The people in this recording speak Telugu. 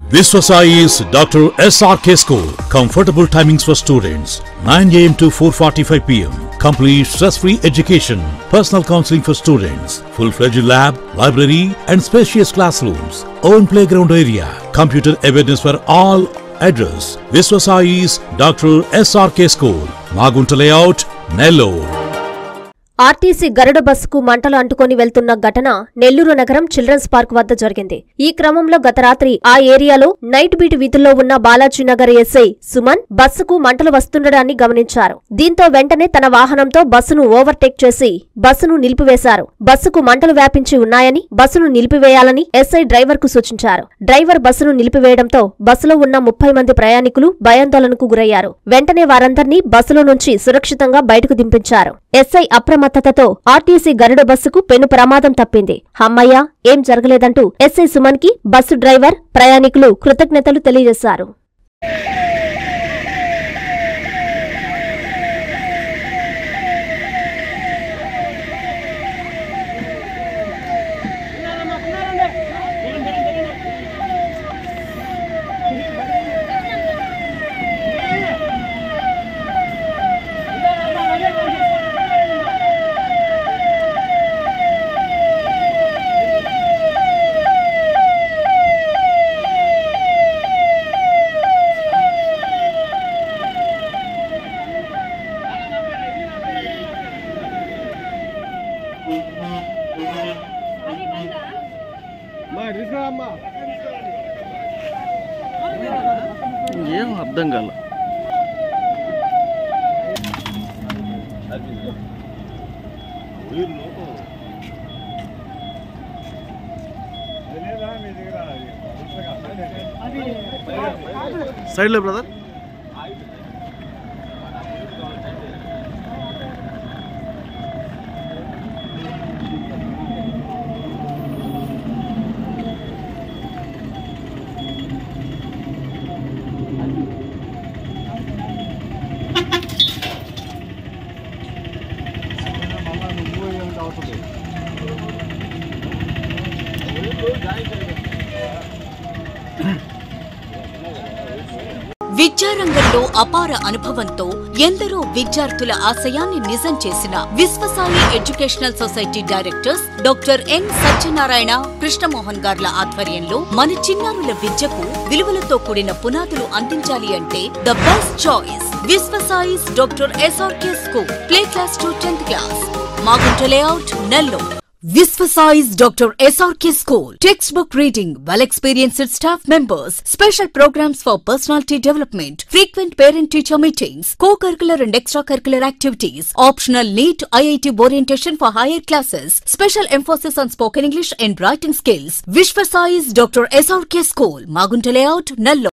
Viswasai is Dr. SRK School. Comfortable timings for students 9 am to 4:45 pm. Complete stress-free education. Personal counseling for students. Full-fledged lab, library, and spacious classrooms. Own playground area. Computer awareness for all. Address: Viswasai is Dr. SRK School. Magunta Layout, Nellore. RTC Garuda బస్సుకు మంటలు అంటుకొని వెళ్తున్న ఘటన నెల్లూరు నగరం చిల్డ్రన్స్ పార్క్ వద్ద జరిగింది ఈ క్రమంలో గత రాత్రి ఆ ఏరియాలో నైట్ బీట్ వీధుల్లో ఉన్న బాలాజీ నగర్ ఎస్ఐ సుమన్ బస్సుకు మంటలు వస్తుండడాన్ని గమనించారు దీంతో వెంటనే తన వాహనంతో బస్సును ఓవర్టేక్ చేసి బస్సును నిలిపివేశారు బస్సుకు మంటలు వ్యాపించి ఉన్నాయని బస్సును నిలిపివేయాలని ఎస్ఐ డ్రైవర్ కు సూచించారు డ్రైవర్ బస్సును నిలిపివేయడంతో బస్సులో ఉన్న ముప్పై మంది ప్రయాణికులు భయాందోళనకు గురయ్యారు వెంటనే వారందర్నీ బస్సులో నుంచి సురక్షితంగా బయటకు దింపించారు ఎస్ఐ అప్రమత్తతతో ఆర్టీసీ గరుడ బస్సుకు పెను ప్రమాదం తప్పింది హమ్మయ్య ఏం జరగలేదంటూ ఎస్ఐ సుమన్ కి బస్సు డ్రైవర్ ప్రయాణికులు కృతజ్ఞతలు తెలియజేశారు ఏం అర్థం కాల సైడ్లో బ్రదర్ విద్యారంగంలో అపార అనుభవంతో ఎందరో విద్యార్థుల ఆశయాన్ని నిజం చేసిన Vishwasai educational society directors doctor N Satyanarayana Krishnamohan గార్ల ఆధ్వర్యంలో మన చిన్నారుల విద్యకు విలువలతో కూడిన పునాదులు అందించాలి అంటే the best choice Vishwasai's doctor SRK school play class to tenth class Magunta layout Nellore Visvasize Dr. SRK School. Textbook reading, well experienced staff members, special programs for personality development, frequent parent teacher meetings, co curricular and extracurricular activities, optional NEET IIT orientation for higher classes, special emphasis on spoken English and writing skills. Visvasize Dr. SRK School, Magunta Layout, Nallo.